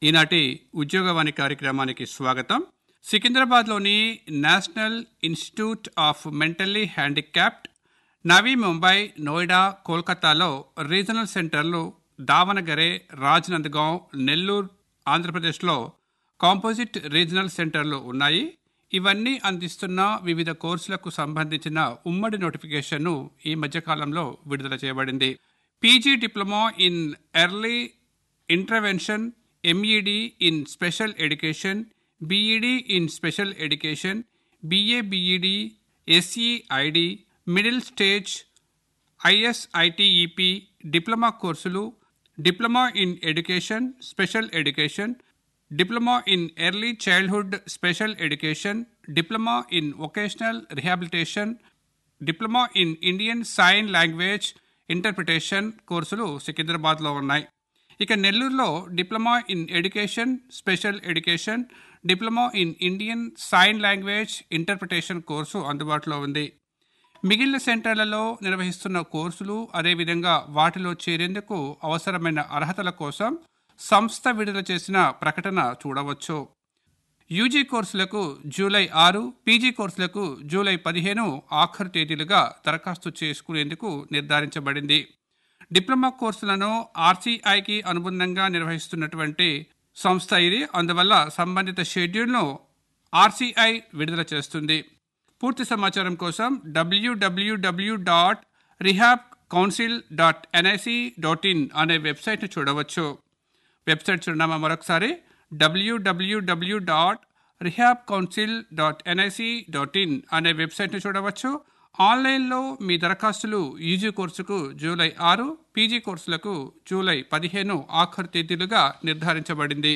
ఈనాటి ఉద్యోగవాణి కార్యక్రమానికి స్వాగతం సికింద్రాబాద్లోని national institute of mentally handicapped Navi Mumbai Noida కోల్కతాలో రీజనల్ సెంటర్లు దావనగరే రాజ్నందగాం నెల్లూరు ఆంధ్రప్రదేశ్లో కాంపోజిట్ రీజనల్ సెంటర్లు ఉన్నాయి ఇవన్నీ అందిస్తున్న వివిధ కోర్సులకు సంబంధించిన ఉమ్మడి నోటిఫికేషన్ను ఈ మధ్యకాలంలో విడుదల చేయబడింది PG diploma in early intervention MEd in special education BEd in special education BA BEd SEID middle stage ISITEP diploma కోర్సులు diploma in education special education diploma in early childhood special education diploma in vocational rehabilitation diploma in Indian sign language interpretation కోర్సులు సికింద్రాబాద్లో ఉన్నాయి ఇక నెల్లూరులో diploma in education special education diploma in Indian sign language interpretation course అందుబాటులో ఉంది మిగిలిన సెంటర్లలో నిర్వహిస్తున్న కోర్సులు అదేవిధంగా వాటిలో చేరేందుకు అవసరమైన అర్హతల కోసం సంస్థ విడుదల చేసిన ప్రకటన చూడవచ్చు యూజీ కోర్సులకు జూలై ఆరు పీజీ కోర్సులకు జూలై పదిహేను ఆఖరు తేదీలుగా దరఖాస్తు చేసుకునేందుకు నిర్ధారించబడింది డిప్లొమా కోర్సులను ఆర్సీఐకి అనుబంధంగా నిర్వహిస్తున్నటువంటి సంస్థ ఇది అందువల్ల సంబంధిత షెడ్యూల్ను ఆర్సీఐ విడుదల చేస్తుంది పూర్తి సమాచారం కోసం డబ్ల్యూడబ్ల్యూడబ్ల్యూ dot rehab council dot NIC dot in అనే వెబ్సైట్ను చూడవచ్చు వెబ్సైట్ చిరునామా మరొకసారి డబ్ల్యూడబ్ల్యూడబ్ల్యూ dot rehab council dot NIC dot in అనే వెబ్సైట్ను చూడవచ్చు ఆన్లైన్లో మీ దరఖాస్తులు యూజీ కోర్సుకు జూలై ఆరు పీజీ కోర్సులకు జూలై పదిహేను ఆఖరు తేదీలుగా నిర్ధారించబడింది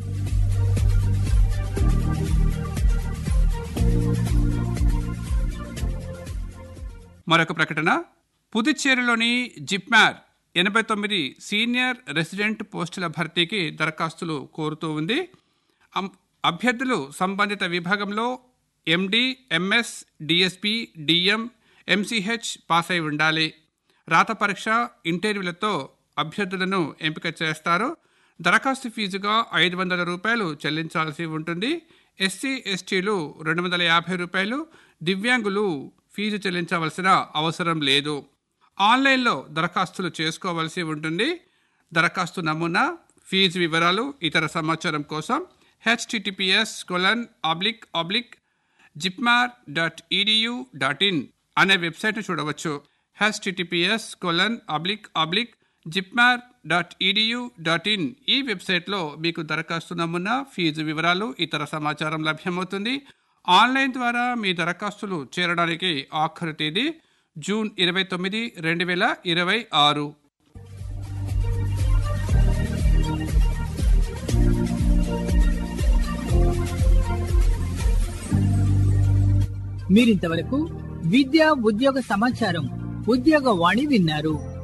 మరొక ప్రకటన పుదుచ్చేరిలోని జిప్మార్ ఎనభై తొమ్మిది సీనియర్ రెసిడెంట్ పోస్టుల భర్తీకి దరఖాస్తులు కోరుతూ ఉంది అం- అభ్యర్థులు సంబంధిత విభాగంలో MD MS DSP DM MCH pass అయి ఉండాలి రాత పరీక్ష ఇంటర్వ్యూలతో అభ్యర్థులను ఎంపిక చేస్తారు దరఖాస్తు ఫీజుగా ఐదు వందల రూపాయలు చెల్లించాల్సి ఉంటుంది ఎస్సీ ఎస్టీలు రెండు వందల యాభై రూపాయలు దివ్యాంగులు ఫీజు చెల్లించవలసిన అవసరం లేదు ఆన్లైన్లో దరఖాస్తులు చేసుకోవలసి ఉంటుంది దరఖాస్తు నమూనా ఫీజు వివరాలు ఇతర సమాచారం కోసం HTTPS colon oblique oblique JIPMER dot edu dot in అనే వెబ్సైట్ను చూడవచ్చు HTTPS colon oblique oblique JIPMER dot edu dot in ఈ వెబ్సైట్లో మీకు దరఖాస్తు నమూనా ఫీజు వివరాలు ఇతర సమాచారం లభ్యమవుతుంది ఆన్లైన్ ద్వారా మీ దరఖాస్తులు చేరడానికి ఆఖరు తేదీ జూన్ ఇరవై తొమ్మిది రెండు వేల ఇరవై ఆరు మీరింతవరకు విద్య ఉద్యోగ సమాచారం ఉద్యోగ వాణి విన్నారు